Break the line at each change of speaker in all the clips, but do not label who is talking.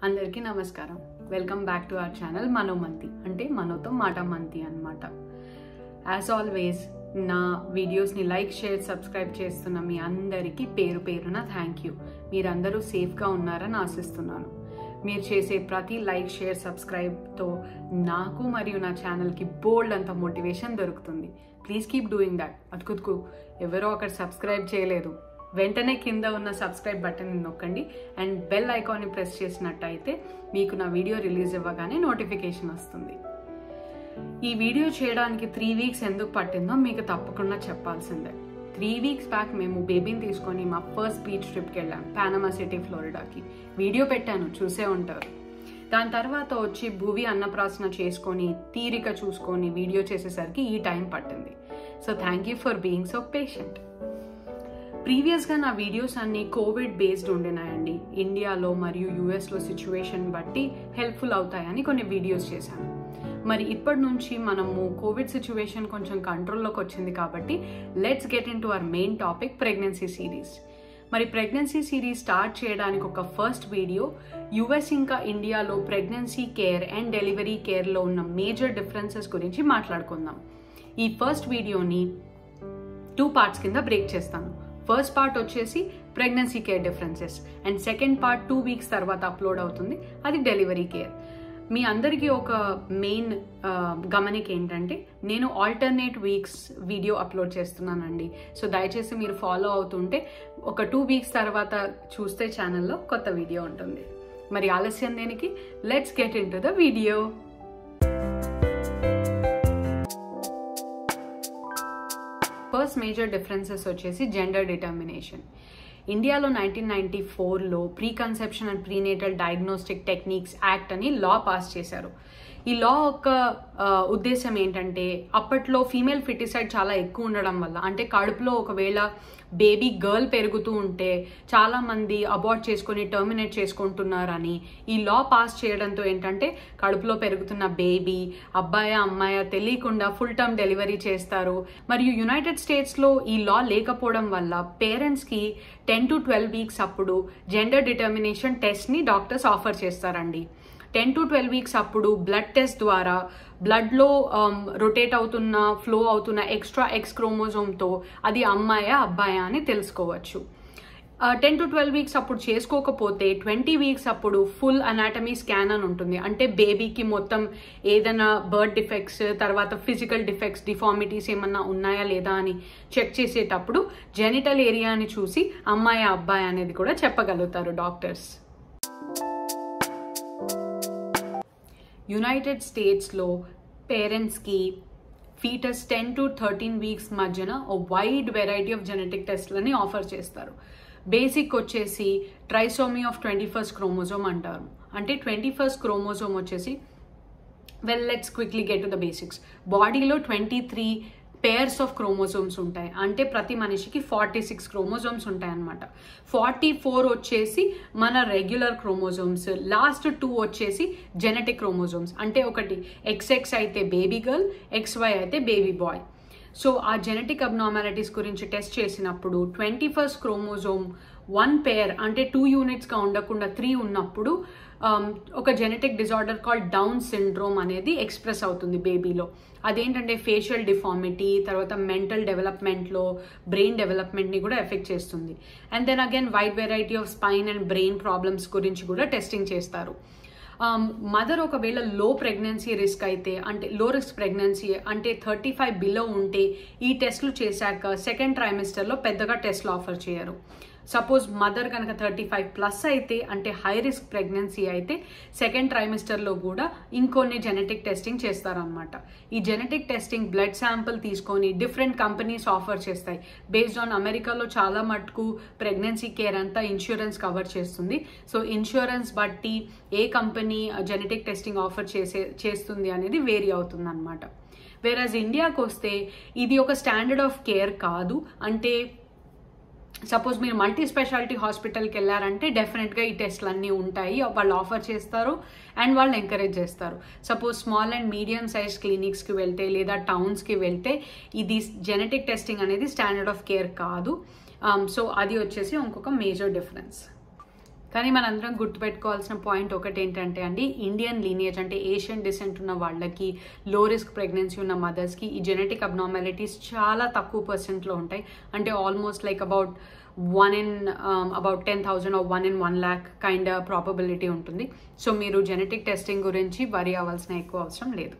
అందరికీ నమస్కారం welcome back to our channel Manomanthi అంటే మనోతో మాట మంతి అనమాట యాజ్ ఆల్వేస్ నా వీడియోస్ని లైక్ షేర్ సబ్స్క్రైబ్ చేస్తున్న మీ అందరికీ పేరు పేరున థ్యాంక్ యూ మీరందరూ సేఫ్గా ఉన్నారని ఆశిస్తున్నాను మీరు చేసే ప్రతి లైక్ షేర్ సబ్స్క్రైబ్తో నాకు మరియు నా ఛానల్కి బోల్డ్ అంత మోటివేషన్ దొరుకుతుంది ప్లీజ్ కీప్ డూయింగ్ దాట్ అతుకుతుకు ఎవరో అక్కడ సబ్స్క్రైబ్ చేయలేదు వెంటనే కింద ఉన్న సబ్స్క్రైబ్ బటన్ నొక్కండి అండ్ బెల్ ఐకాన్ని ప్రెస్ చేసినట్టయితే మీకు నా వీడియో రిలీజ్ ఇవ్వగానే నోటిఫికేషన్ వస్తుంది ఈ వీడియో చేయడానికి త్రీ వీక్స్ ఎందుకు పట్టిందో మీకు తప్పకుండా చెప్పాల్సిందే త్రీ వీక్స్ బ్యాక్ మేము బేబీని తీసుకొని మా ఫస్ట్ బీచ్ ట్రిప్కి వెళ్ళాం పానమా సిటీ ఫ్లోరిడాకి వీడియో పెట్టాను చూసే ఉంటారు దాని తర్వాత వచ్చి భూవి అన్నప్రాసన చేసుకొని తీరిక చూసుకొని వీడియో చేసేసరికి ఈ టైం పట్టింది so thank you for being so patient ప్రీవియస్గా నా వీడియోస్ అన్ని కోవిడ్ బేస్డ్ ఉండినాయండి ఇండియాలో మరియు యూఎస్లో సిచ్యువేషన్ బట్టి హెల్ప్ఫుల్ అవుతాయని కొన్ని వీడియోస్ చేశాను మరి ఇప్పటి నుంచి మనము కోవిడ్ సిచ్యువేషన్ కొంచెం కంట్రోల్లోకి వచ్చింది కాబట్టి let's get into our main topic pregnancy series మరి ప్రెగ్నెన్సీ సిరీస్ స్టార్ట్ చేయడానికి ఒక ఫస్ట్ వీడియో యుఎస్ ఇంకా ఇండియాలో ప్రెగ్నెన్సీ కేర్ అండ్ డెలివరీ కేర్లో ఉన్న మేజర్ డిఫరెన్సెస్ గురించి మాట్లాడుకుందాం ఈ ఫస్ట్ వీడియోని టూ పార్ట్స్ కింద బ్రేక్ చేస్తాను ఫస్ట్ పార్ట్ వచ్చేసి pregnancy care differences and second part two weeks తర్వాత అప్లోడ్ అవుతుంది అది డెలివరీ కేర్ మీ అందరికీ ఒక మెయిన్ గమనిక ఏంటంటే నేను ఆల్టర్నేట్ వీక్స్ వీడియో అప్లోడ్ చేస్తున్నానండి సో దయచేసి మీరు ఫాలో అవుతుంటే ఒక టూ వీక్స్ తర్వాత చూస్తే ఛానల్లో కొత్త వీడియో ఉంటుంది మరి ఆలస్యం దేనికి let's get into the video first major differences వచ్చేసి జెండర్ డిటర్మినేషన్ ఇండియాలో నైన్టీన్ నైన్టీ ఫోర్లో pre conception and prenatal diagnostic techniques act అని లా పాస్ చేశారు ఈ లా యొక్క ఉద్దేశం ఏంటంటే అప్పట్లో ఫీమేల్ ఫిటిసైడ్ చాలా ఎక్కువ ఉండడం వల్ల అంటే కడుపులో ఒకవేళ బేబీ గర్ల్ పెరుగుతూ ఉంటే చాలా మంది అబార్ట్ చేసుకొని టర్మినేట్ చేసుకుంటున్నారని ఈ లా పాస్ చేయడంతో ఏంటంటే కడుపులో పెరుగుతున్న బేబీ అబ్బాయి అమ్మాయి తెలియకుండా ఫుల్ టర్మ్ డెలివరీ చేస్తారు మరియు యునైటెడ్ స్టేట్స్లో ఈ లా లేకపోవడం వల్ల పేరెంట్స్కి టెన్ టు ట్వెల్వ్ వీక్స్ అప్పుడు జెండర్ డిటర్మినేషన్ టెస్ట్ని డాక్టర్స్ ఆఫర్ చేస్తారండి టెన్ టు ట్వెల్వ్ వీక్స్ అప్పుడు బ్లడ్ టెస్ట్ ద్వారా బ్లడ్లో రొటేట్ అవుతున్న ఫ్లో అవుతున్న ఎక్స్ట్రా ఎక్స్ క్రోమోజోమ్తో అది అమ్మాయా అబ్బాయా అని తెలుసుకోవచ్చు టెన్ టు ట్వెల్వ్ వీక్స్ అప్పుడు చేసుకోకపోతే ట్వంటీ వీక్స్ అప్పుడు ఫుల్ అనాటమీ స్కాన్ అని ఉంటుంది అంటే బేబీకి మొత్తం ఏదైనా బర్త్ డిఫెక్ట్స్ తర్వాత ఫిజికల్ డిఫెక్ట్స్ డిఫార్మిటీస్ ఏమన్నా ఉన్నాయా లేదా అని చెక్ చేసేటప్పుడు జెనిటల్ ఏరియాని చూసి అమ్మాయి అబ్బాయి అనేది కూడా చెప్పగలుగుతారు డాక్టర్స్ యునైటెడ్ స్టేట్స్లో పేరెంట్స్కి foetus ten to thirteen weeks మధ్యన ఓ వైడ్ వెరైటీ ఆఫ్ జెనెటిక్ టెస్ట్లని ఆఫర్ చేస్తారు బేసిక్ వచ్చేసి trisomy of twenty first chromosome అంటారు అంటే ట్వంటీ ఫస్ట్ క్రోమోజోమ్ వచ్చేసి well let's quickly get to the basics బాడీలో twenty three pairs of chromosomes ఉంటాయి అంటే ప్రతి మనిషికి ఫార్టీ సిక్స్ క్రోమోజోమ్స్ ఉంటాయి అనమాట ఫార్టీ ఫోర్ వచ్చేసి మన రెగ్యులర్ క్రోమోజోమ్స్ లాస్ట్ టూ వచ్చేసి జెనెటిక్ క్రోమోజోమ్స్ అంటే ఒకటి ఎక్స్ఎక్స్ అయితే బేబీ గర్ల్ ఎక్స్వై అయితే బేబీ బాయ్ సో ఆ జెనెటిక్ అబ్నార్మాలిటీస్ గురించి టెస్ట్ చేసినప్పుడు twenty first chromosome one pair అంటే టూ యూనిట్స్గా ఉండకుండా త్రీ ఉన్నప్పుడు ఒక genetic disorder call down syndrome అనేది ఎక్స్ప్రెస్ అవుతుంది బేబీలో అదేంటంటే ఫేషియల్ డిఫార్మిటీ తర్వాత మెంటల్ డెవలప్మెంట్లో బ్రెయిన్ డెవలప్మెంట్ని కూడా ఎఫెక్ట్ చేస్తుంది and then again wide variety of spine and brain problems గురించి కూడా టెస్టింగ్ చేస్తారు మదర్ ఒకవేళ లో ప్రెగ్నెన్సీ రిస్క్ అయితే అంటే లో రిస్క్ ప్రెగ్నెన్సీ అంటే థర్టీ ఫైవ్ బిలో ఉంటే ఈ టెస్ట్లు చేశాక సెకండ్ ట్రైమిస్టర్లో పెద్దగా టెస్ట్లు ఆఫర్ చేయరు సపోజ్ మదర్ కనుక థర్టీ ఫైవ్ ప్లస్ అయితే అంటే హై రిస్క్ ప్రెగ్నెన్సీ అయితే సెకండ్ ట్రైమిస్టర్లో కూడా ఇంకొన్ని జెనెటిక్ టెస్టింగ్ చేస్తారనమాట ఈ జెనెటిక్ టెస్టింగ్ బ్లడ్ శాంపుల్ తీసుకొని డిఫరెంట్ కంపెనీస్ ఆఫర్ చేస్తాయి బేస్డ్ ఆన్ అమెరికాలో చాలా మటుకు ప్రెగ్నెన్సీ కేర్ అంతా ఇన్సూరెన్స్ కవర్ చేస్తుంది సో ఇన్సూరెన్స్ బట్టి ఏ కంపెనీ జెనెటిక్ టెస్టింగ్ ఆఫర్ చేసే చేస్తుంది అనేది వేరీ అవుతుంది అనమాట వేరాజ్ ఇండియాకి వస్తే ఇది ఒక స్టాండర్డ్ ఆఫ్ కేర్ కాదు అంటే సపోజ్ మీరు మల్టీ స్పెషాలిటీ హాస్పిటల్కి వెళ్ళారంటే డెఫినెట్గా ఈ టెస్ట్లు అన్నీ ఉంటాయి వాళ్ళు ఆఫర్ చేస్తారు అండ్ వాళ్ళు ఎంకరేజ్ చేస్తారు suppose small and medium size క్లినిక్స్కి వెళ్తే లేదా టౌన్స్కి వెళ్తే ఇది జెనెటిక్ టెస్టింగ్ అనేది స్టాండర్డ్ ఆఫ్ కేర్ కాదు సో అది వచ్చేసి ఇంకొక మేజర్ డిఫరెన్స్ కానీ మనందరం గుర్తుపెట్టుకోవాల్సిన పాయింట్ ఒకటి ఏంటంటే అండి ఇండియన్ లీనియేజ్ అంటే ఏషియన్ డిసెంట్ ఉన్న వాళ్ళకి లో రిస్క్ ప్రెగ్నెన్సీ ఉన్న మదర్స్కి ఈ జెనెటిక్ అబ్నార్మాలిటీస్ చాలా తక్కువ పర్సెంట్లో ఉంటాయి అంటే almost like about one in about ten thousand one in one lakh kind probability ఉంటుంది సో మీరు జెనెటిక్ టెస్టింగ్ గురించి వరి అవ్వాల్సిన ఎక్కువ అవసరం లేదు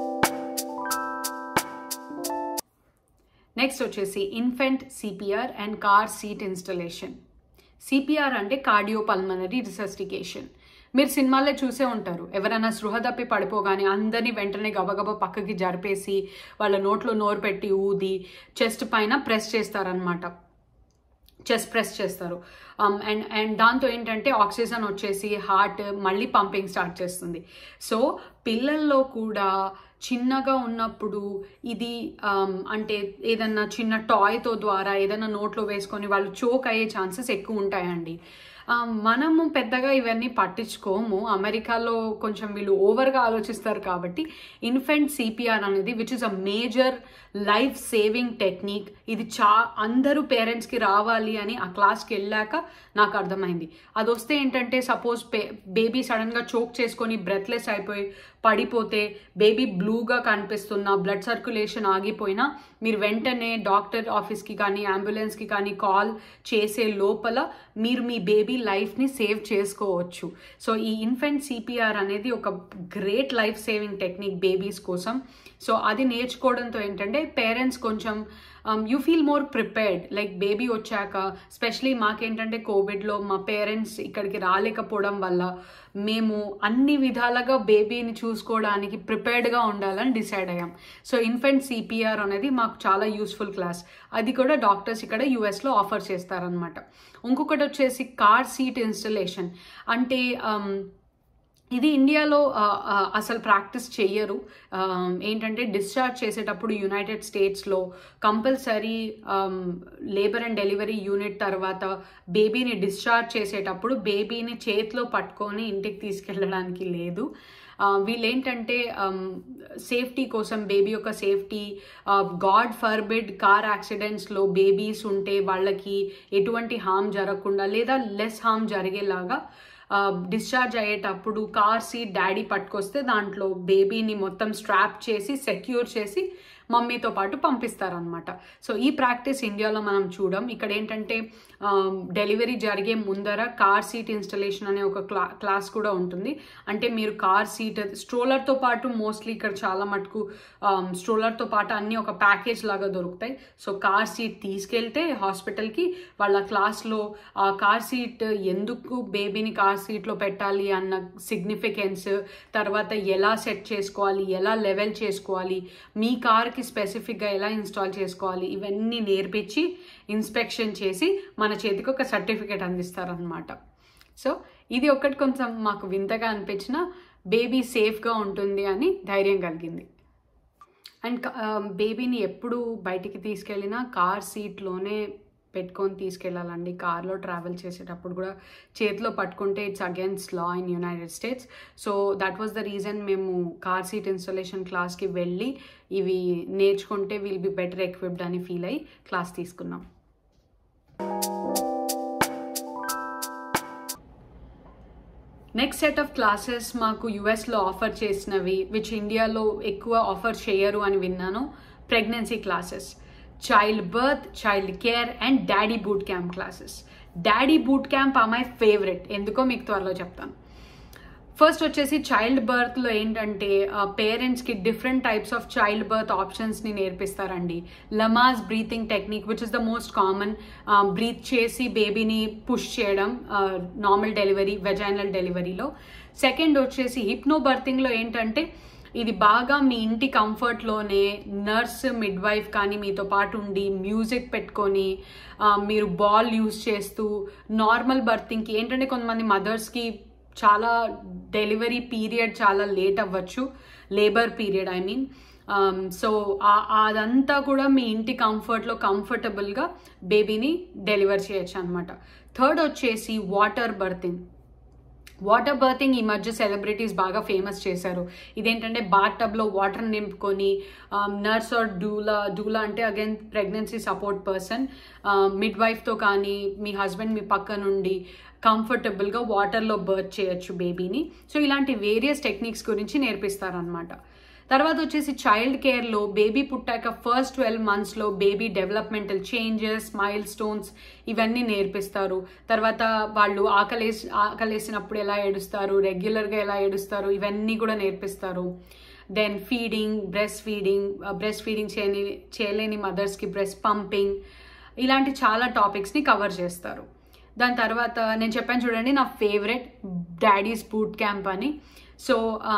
నెక్స్ట్ వచ్చేసి infant CPR and car seat installation CPR అంటే కార్డియో పల్మనరీ రిసస్టికేషన్ మీరు సినిమాల్లో చూసే ఉంటారు ఎవరైనా సృహ తప్పి పడిపోగానే అందరినీ వెంటనే గబగబా పక్కకి జరిపేసి వాళ్ళ నోట్లో నోరు పెట్టి ఊది చెస్ట్ పైన ప్రెస్ చేస్తారనమాట చెస్ట్ ప్రెస్ చేస్తారు అండ్ అండ్ దాంతో ఏంటంటే ఆక్సిజన్ వచ్చేసి హార్ట్ మళ్ళీ పంపింగ్ స్టార్ట్ చేస్తుంది సో పిల్లల్లో కూడా చిన్నగా ఉన్నప్పుడు ఇది అంటే ఏదన్నా చిన్న టాయ్తో ద్వారా ఏదైనా నోట్లో వేసుకొని వాళ్ళు చోక్ అయ్యే ఛాన్సెస్ ఎక్కువ ఉంటాయండి మనము పెద్దగా ఇవన్నీ పట్టించుకోము అమెరికాలో కొంచెం వీళ్ళు ఓవర్గా ఆలోచిస్తారు కాబట్టి ఇన్ఫెంట్ సిపిఆర్ అనేది which is a major life saving technique ఇది చా అందరూ పేరెంట్స్కి రావాలి అని ఆ క్లాస్కి వెళ్ళాక నాకు అర్థమైంది అది వస్తే ఏంటంటే సపోజ్ బేబీ సడన్గా చోక్ చేసుకొని బ్రెత్లెస్ అయిపోయి పడిపోతే బేబీ బ్లూగా కనిపిస్తున్న బ్లడ్ సర్క్యులేషన్ ఆగిపోయినా మీరు వెంటనే డాక్టర్ ఆఫీస్కి కానీ అంబులెన్స్కి కానీ కాల్ చేసే లోపల మీరు మీ బేబీ లైఫ్ని సేవ్ చేసుకోవచ్చు సో ఈ ఇన్ఫెంట్ సిపిఆర్ అనేది ఒక great life saving technique babies కోసం సో అది నేర్చుకోవడంతో ఏంటంటే పేరెంట్స్ కొంచెం you feel more prepared like baby వచ్చాక స్పెషలీ మాకేంటంటే కోవిడ్లో మా పేరెంట్స్ ఇక్కడికి రాలేకపోవడం వల్ల మేము అన్ని విధాలుగా బేబీని చూసుకోవడానికి ప్రిపేర్డ్గా ఉండాలని డిసైడ్ అయ్యాం సో ఇన్ఫెంట్ సిపిఆర్ అనేది మాకు చాలా యూస్ఫుల్ క్లాస్ అది కూడా డాక్టర్స్ ఇక్కడ యూఎస్లో ఆఫర్ చేస్తారనమాట ఇంకొకటి వచ్చేసి కార్ సీట్ ఇన్స్టలేషన్ అంటే ఇది ఇండియాలో అసలు ప్రాక్టీస్ చెయ్యరు ఏంటంటే డిశ్చార్జ్ చేసేటప్పుడు యునైటెడ్ స్టేట్స్లో compulsory labour and delivery unit తర్వాత బేబీని డిశ్చార్జ్ చేసేటప్పుడు బేబీని చేతిలో పట్టుకొని ఇంటికి తీసుకెళ్ళడానికి లేదు వీళ్ళేంటంటే సేఫ్టీ కోసం బేబీ యొక్క సేఫ్టీ గాడ్ ఫర్బిడ్ కార్ యాక్సిడెంట్స్లో బేబీస్ ఉంటే వాళ్ళకి ఎటువంటి హామ్ జరగకుండా లేదా లెస్ హామ్ జరిగేలాగా డిశ్చార్జ్ అయ్యేటప్పుడు కార్ సీట్ డాడీ పట్టుకొస్తే దాంట్లో బేబీని మొత్తం స్ట్రాప్ చేసి సెక్యూర్ చేసి మమ్మీతో పాటు పంపిస్తారనమాట సో ఈ ప్రాక్టీస్ ఇండియాలో మనం చూడం ఇక్కడ ఏంటంటే డెలివరీ జరిగే ముందర కార్ సీట్ ఇన్స్టలేషన్ అనే ఒక క్లా క్లాస్ కూడా ఉంటుంది అంటే మీరు కార్ సీట్ స్ట్రోలర్తో పాటు మోస్ట్లీ ఇక్కడ చాలా మటుకు స్ట్రోలర్తో పాటు అన్నీ ఒక ప్యాకేజ్ లాగా దొరుకుతాయి సో కార్ సీట్ తీసుకెళ్తే హాస్పిటల్కి వాళ్ళ క్లాస్లో ఆ కార్ సీట్ ఎందుకు బేబీని కార్ సీట్లో పెట్టాలి అన్న సిగ్నిఫికెన్స్ తర్వాత ఎలా సెట్ చేసుకోవాలి ఎలా లెవెల్ చేసుకోవాలి మీ కార్కి స్పెసిఫిక్గా ఎలా ఇన్స్టాల్ చేసుకోవాలి ఇవన్నీ నేర్పించి ఇన్స్పెక్షన్ చేసి మన చేతికి ఒక సర్టిఫికేట్ అందిస్తారనమాట సో ఇది ఒక్కటి కొంచెం మాకు వింతగా అనిపించిన బేబీ సేఫ్గా ఉంటుంది అని ధైర్యం కలిగింది అండ్ బేబీని ఎప్పుడు బయటికి తీసుకెళ్ళినా కార్ సీట్లోనే పెట్టుకొని తీసుకెళ్ళాలండి కార్లో ట్రావెల్ చేసేటప్పుడు కూడా చేతిలో పట్టుకుంటే it's against law in United States so that was the reason మేము కార్ సీట్ ఇన్స్టాలేషన్ క్లాస్కి వెళ్ళి ఇవి నేర్చుకుంటే విల్ బి బెటర్ ఎక్విప్డ్ అని ఫీల్ అయ్యి క్లాస్ తీసుకున్నాం నెక్స్ట్ సెట్ ఆఫ్ క్లాసెస్ మాకు యుఎస్లో ఆఫర్ చేసినవి విచ్ ఇండియాలో ఎక్కువ ఆఫర్ చేయరు అని విన్నాను pregnancy classes child birth child care and daddy boot camp classes daddy boot camp ఆ మై ఫేవరెట్ ఎందుకో మీకు త్వరలో చెప్తాను ఫస్ట్ వచ్చేసి చైల్డ్ బర్త్లో ఏంటంటే పేరెంట్స్కి different types of child birth ఆప్షన్స్ని నేర్పిస్తారండి Lamaze breathing technique which is the most common breathe చేసి బేబీని పుష్ చేయడం నార్మల్ డెలివరీ వెజైనల్ డెలివరీలో సెకండ్ వచ్చేసి హిప్నో బర్తింగ్లో ఏంటంటే ఇది బాగా మీ ఇంటి కంఫర్ట్లోనే నర్స్ మిడ్ వైఫ్ కానీ మీతో పాటు ఉండి మ్యూజిక్ పెట్టుకొని మీరు బాల్ యూస్ చేస్తూ నార్మల్ బర్తింగ్కి ఏంటంటే కొంతమంది మదర్స్కి చాలా డెలివరీ పీరియడ్ చాలా లేట్ అవ్వచ్చు labour period I mean so అదంతా కూడా మీ ఇంటి కంఫర్ట్లో కంఫర్టబుల్గా బేబీని డెలివర్ చేయొచ్చు అనమాట థర్డ్ వచ్చేసి వాటర్ బర్తింగ్ వాటర్ బర్తింగ్ ఈ మధ్య సెలబ్రిటీస్ బాగా ఫేమస్ చేశారు ఇదేంటంటే బాత్ టబ్లో వాటర్ నింపుకొని నర్స్ ఆర్ డూలా డూలా అంటే అగైన్ ప్రెగ్నెన్సీ సపోర్ట్ పర్సన్ మిడ్ వైఫ్తో కానీ మీ హస్బెండ్ మీ పక్క నుండి కంఫర్టబుల్గా వాటర్లో బర్త్ చేయొచ్చు బేబీని సో ఇలాంటి వేరియస్ టెక్నిక్స్ గురించి నేర్పిస్తారనమాట తర్వాత వచ్చేసి చైల్డ్ కేర్లో బేబీ పుట్టాక ఫస్ట్ ట్వెల్వ్ మంత్స్లో baby developmental changes milestones ఇవన్నీ నేర్పిస్తారు తర్వాత వాళ్ళు ఆకలేసి ఆకలేసినప్పుడు ఎలా ఏడుస్తారు రెగ్యులర్గా ఎలా ఏడుస్తారు ఇవన్నీ కూడా నేర్పిస్తారు then feeding breast feeding breast feeding చేయని చేయలేని మదర్స్కి బ్రెస్ట్ పంపింగ్ ఇలాంటి చాలా టాపిక్స్ని కవర్ చేస్తారు దాని తర్వాత నేను చెప్పాను చూడండి నా ఫేవరెట్ డాడీస్ బూట్ క్యాంప్ అని so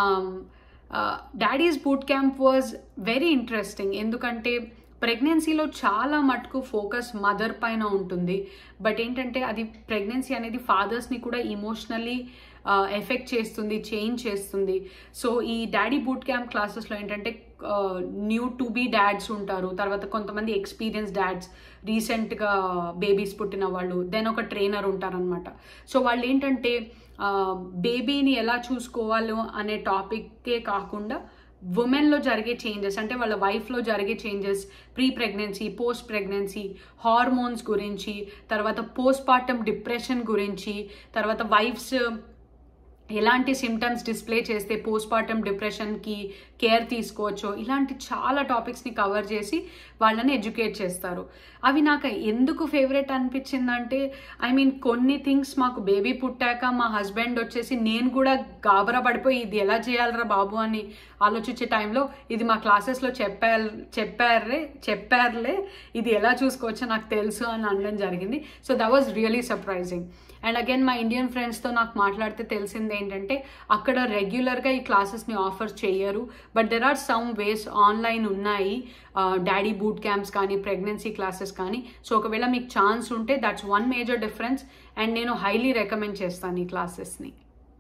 daddies boot camp was very interesting ఎందుకంటే ప్రెగ్నెన్సీలో చాలా మటుకు ఫోకస్ మదర్ పైన ఉంటుంది బట్ ఏంటంటే అది ప్రెగ్నెన్సీ అనేది ఫాదర్స్ని కూడా ఇమోషనల్లీ ఎఫెక్ట్ చేస్తుంది చేంజ్ చేస్తుంది సో ఈ డాడీ బూట్ క్యాంప్ క్లాసెస్లో ఏంటంటే న్యూ టు బీ డాడ్స్ ఉంటారు తర్వాత కొంతమంది ఎక్స్పీరియన్స్ డాడ్స్ రీసెంట్గా బేబీస్ పుట్టిన వాళ్ళు దెన్ ఒక ట్రైనర్ ఉంటారనమాట సో వాళ్ళు ఏంటంటే బేబీని ఎలా చూసుకోవాలో అనే టాపిక్కే కాకుండా ఉమెన్లో జరిగే చేంజెస్ అంటే వాళ్ళ వైఫ్లో జరిగే changes pre pregnancy post pregnancy hormones గురించి తర్వాత పోస్ట్ పార్టమ్ డిప్రెషన్ గురించి తర్వాత వైఫ్స్ ఎలాంటి సిమ్టమ్స్ డిస్ప్లే చేస్తే పోస్ట్ పార్టమ్ డిప్రెషన్కి కేర్ తీసుకోవచ్చో ఇలాంటి చాలా టాపిక్స్ని కవర్ చేసి వాళ్ళని ఎడ్యుకేట్ చేస్తారు అవి నాకు ఎందుకు ఫేవరెట్ అనిపించిందంటే ఐ మీన్ కొన్ని థింగ్స్ మాకు బేబీ పుట్టాక మా హస్బెండ్ వచ్చేసి నేను కూడా గాబరా పడిపోయి ఇది ఎలా చేయాలరా బాబు అని ఆలోచించే టైంలో ఇది మా క్లాసెస్లో చెప్పారు చెప్పారే చెప్పారులే ఇది ఎలా చూసుకోవచ్చో నాకు తెలుసు అని అనడం జరిగింది so that was really surprising and again మా ఇండియన్ ఫ్రెండ్స్తో నాకు మాట్లాడితే తెలిసింది ఏంటంటే అక్కడ రెగ్యులర్గా ఈ క్లాసెస్ని ఆఫర్ చేయరు but there are some ways online ఉన్నాయి డాడీ బూట్ క్యాంప్స్ కానీ ప్రెగ్నెన్సీ క్లాసెస్ కానీ సో ఒకవేళ మీకు ఛాన్స్ ఉంటే that's one major difference and నేను హైలీ రికమెండ్ చేస్తాను ఈ క్లాసెస్ని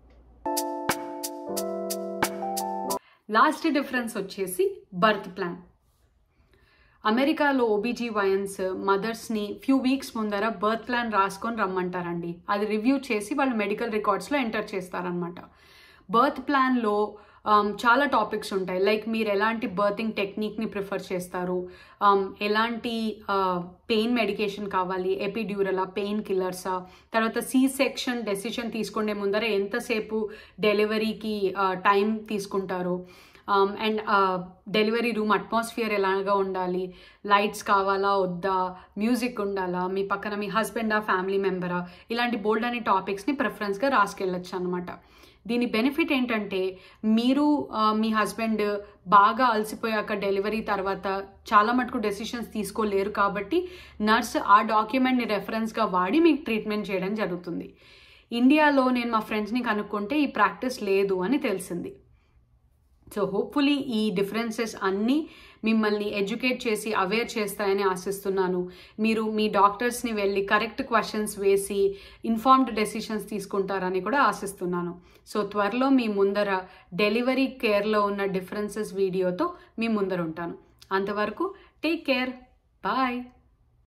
లాస్ట్ డిఫరెన్స్ వచ్చేసి బర్త్ ప్లాన్ అమెరికాలో ఓబీజీవైఎన్స్ మదర్స్ని ఫ్యూ వీక్స్ ముందర బర్త్ ప్లాన్ రాసుకొని రమ్మంటారండి అది రివ్యూ చేసి వాళ్ళు మెడికల్ రికార్డ్స్లో ఎంటర్ చేస్తారనమాట బర్త్ ప్లాన్లో చాలా టాపిక్స్ ఉంటాయి లైక్ మీరు ఎలాంటి బర్తింగ్ టెక్నిక్ని ప్రిఫర్ చేస్తారు ఎలాంటి పెయిన్ మెడికేషన్ కావాలి ఎపిడ్యూరలా పెయిన్ కిల్లర్సా తర్వాత సి సెక్షన్ డెసిషన్ తీసుకునే ముందర ఎంతసేపు డెలివరీకి టైం తీసుకుంటారు అండ్ డెలివరీ రూమ్ అట్మాస్ఫియర్ ఎలాగా ఉండాలి లైట్స్ కావాలా వద్దా మ్యూజిక్ ఉండాలా మీ పక్కన మీ హస్బెండా ఫ్యామిలీ మెంబరా ఇలాంటి బోల్డ్ అనే టాపిక్స్ని ప్రిఫరెన్స్గా రాసుకెళ్ళచ్చు అనమాట దీని బెనిఫిట్ ఏంటంటే మీరు మీ హస్బెండ్ బాగా అలసిపోయాక డెలివరీ తర్వాత చాలా మటుకు డెసిషన్స్ తీసుకోలేరు కాబట్టి నర్స్ ఆ డాక్యుమెంట్ని రెఫరెన్స్గా వాడి మీకు ట్రీట్మెంట్ చేయడం జరుగుతుంది ఇండియాలో నేను మా ఫ్రెండ్స్ని కనుక్కుంటే ఈ ప్రాక్టీస్ లేదు అని తెలిసింది సో హోప్ఫుల్లీ ఈ డిఫరెన్సెస్ అన్నీ మిమ్మల్ని ఎడ్యుకేట్ చేసి అవేర్ చేస్తాయని ఆశిస్తున్నాను మీరు మీ డాక్టర్స్ని వెళ్ళి కరెక్ట్ క్వశ్చన్స్ వేసి ఇన్ఫార్మ్డ్ డెసిషన్స్ తీసుకుంటారని కూడా ఆశిస్తున్నాను సో త్వరలో మీ ముందర డెలివరీ కేర్లో ఉన్న డిఫరెన్సెస్ వీడియోతో మీ ముందర ఉంటాను అంతవరకు టేక్ కేర్ బాయ్